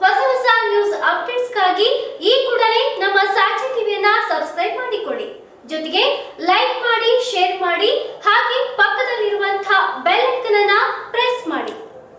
ಹೊಸ ಹೊಸ ನ್ಯೂಸ್ ಅಪ್ಡೇಟ್ಸ್ಗಾಗಿ ಈ ಕೂಡಲೇ ನಮ್ಮ ಸಾಕ್ಷಿ ಟಿವಿಯನ್ನ ಸಬ್ಸ್ಕ್ರೈಬ್ ಮಾಡಿಕೊಳ್ಳಿ ಜೊತೆಗೆ ಲೈಕ್ ಮಾಡಿ ಶೇರ್ ಮಾಡಿ ಹಾಗೆ ಪಕ್ಕದಲ್ಲಿರುವಂತಹ ಬೆಲ್ ಐಕನ್ ಅನ್ನ ಪ್ರೆಸ್ ಮಾಡಿ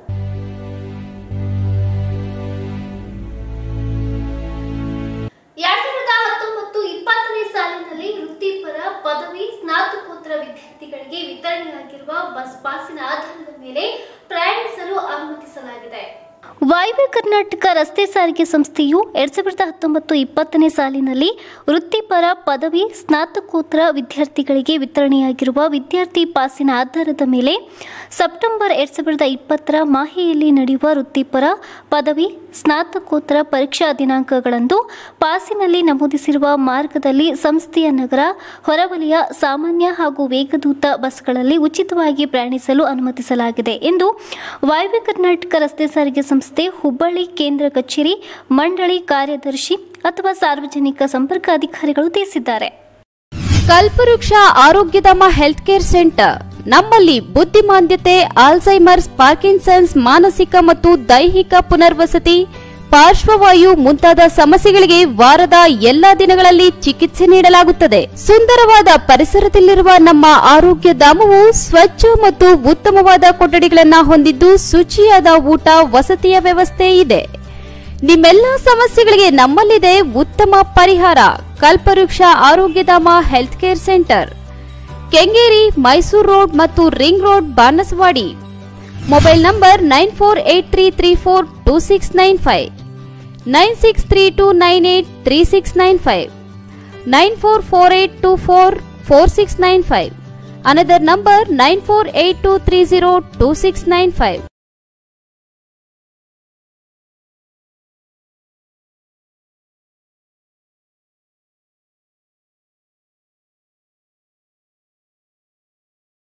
ಎರಡ್ ಸಾವಿರದ ಹತ್ತೊಂಬತ್ತು ಇಪ್ಪತ್ತನೇ ಸಾಲಿನಲ್ಲಿ ವೃತ್ತಿಪರ ಪದವಿ ಸ್ನಾತಕೋತ್ತರ ವಿದ್ಯಾರ್ಥಿಗಳಿಗೆ ವಿತರಣೆಯಾಗಿರುವ ಬಸ್ ಪಾಸಿನ ಆಧಾರದ ಮೇಲೆ ಪ್ರಯಾಣಿಸಲು ಅನುಮತಿಸಲಾಗಿದೆ ವಾಯುವ್ಯ ಕರ್ನಾಟಕ ರಸ್ತೆ ಸಾರಿಗೆ ಸಂಸ್ಥೆಯು ಎರಡ್ ಸಾವಿರದ ಹತ್ತೊಂಬತ್ತು ಇಪ್ಪತ್ತನೇ ಸಾಲಿನಲ್ಲಿ ವೃತ್ತಿಪರ ಪದವಿ ಸ್ನಾತಕೋತ್ತರ ವಿದ್ಯಾರ್ಥಿಗಳಿಗೆ ವಿತರಣೆಯಾಗಿರುವ ವಿದ್ಯಾರ್ಥಿ ಪಾಸಿನ ಆಧಾರದ ಮೇಲೆ ಸೆಪ್ಟೆಂಬರ್ ಎರಡ್ ಸಾವಿರದ ಇಪ್ಪತ್ತರ ಮಾಹೆಯಲ್ಲಿ ನಡೆಯುವ ವೃತ್ತಿಪರ ಪದವಿ ಸ್ನಾತಕೋತ್ತರ ಪರೀಕ್ಷಾ ದಿನಾಂಕಗಳಂದು ಪಾಸಿನಲ್ಲಿ ನಮೂದಿಸಿರುವ ಮಾರ್ಗದಲ್ಲಿ ಸಂಸ್ಥೆಯ ನಗರ ಹೊರವಲಯ ಸಾಮಾನ್ಯ ಹಾಗೂ ವೇಗದೂತ ಬಸ್ಗಳಲ್ಲಿ ಉಚಿತವಾಗಿ ಪ್ರಯಾಣಿಸಲು ಅನುಮತಿಸಲಾಗಿದೆ ಎಂದು ವಾಯುವ್ಯ ಕರ್ನಾಟಕ ರಸ್ತೆ ಸಾರಿಗೆ ಸಂಸ್ಥೆ ಹುಬ್ಬಳ್ಳಿ ಕೇಂದ್ರ ಕಚೇರಿ ಮಂಡಳಿ ಕಾರ್ಯದರ್ಶಿ ಅಥವಾ ಸಾರ್ವಜನಿಕ ಸಂಪರ್ಕ ಅಧಿಕಾರಿಗಳು ತಿಳಿಸಿದ್ದಾರೆ ಕಲ್ಪವೃಕ್ಷ ಆರೋಗ್ಯಧಾಮ ಹೆಲ್ತ್ ಕೇರ್ ಸೆಂಟರ್ ನಮ್ಮಲ್ಲಿ ಬುದ್ಧಿಮಾಂದ್ಯತೆ ಆಲ್ಝೈಮರ್ಸ್ ಪಾರ್ಕಿನ್ಸನ್ಸ್ ಮಾನಸಿಕ ಮತ್ತು ದೈಹಿಕ ಪುನರ್ವಸತಿ ಪಾರ್ಶ್ವವಾಯು ಮುಂತಾದ ಸಮಸ್ಯೆಗಳಿಗೆ ವಾರದ ಎಲ್ಲಾ ದಿನಗಳಲ್ಲಿ ಚಿಕಿತ್ಸೆ ನೀಡಲಾಗುತ್ತದೆ ಸುಂದರವಾದ ಪರಿಸರದಲ್ಲಿರುವ ನಮ್ಮ ಆರೋಗ್ಯ ಧಾಮವು ಸ್ವಚ್ಛ ಮತ್ತು ಉತ್ತಮವಾದ ಕೊಠಡಿಗಳನ್ನ ಹೊಂದಿದ್ದು ಶುಚಿಯಾದ ಊಟ ವಸತಿಯ ವ್ಯವಸ್ಥೆ ಇದೆ ನಿಮ್ಮೆಲ್ಲ ಸಮಸ್ಯೆಗಳಿಗೆ ನಮ್ಮಲ್ಲಿದೆ ಉತ್ತಮ ಪರಿಹಾರ Kalpavriksha Arogyadhama health care centre Kengeri Mysuru road ಮತ್ತು ring road Banasawadi mobile number nine four eight three three four two six nine five nine six three two nine eight three six nine five nine four four eight two four four six nine five another number nine four eight two three zero two six nine five